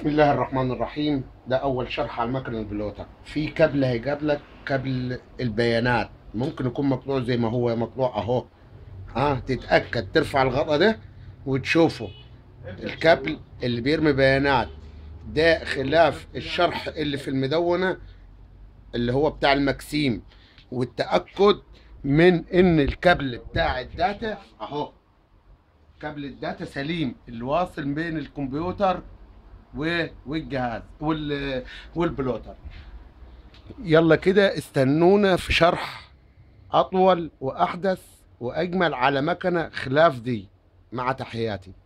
بسم الله الرحمن الرحيم ده اول شرح على المكنه البلوتة في كابل هيجاب كابل البيانات ممكن يكون مقطوع زي ما هو مقطوع اهو ها تتاكد ترفع الغطا ده وتشوفه الكابل اللي بيرمي بيانات ده خلاف الشرح اللي في المدونه اللي هو بتاع المكسيم والتاكد من ان الكابل بتاع الداتا اهو كابل الداتا سليم اللي واصل بين الكمبيوتر و- والجهاز وال والبلوتر يلا كده استنونا في شرح اطول واحدث واجمل على مكنه خلاف دي مع تحياتي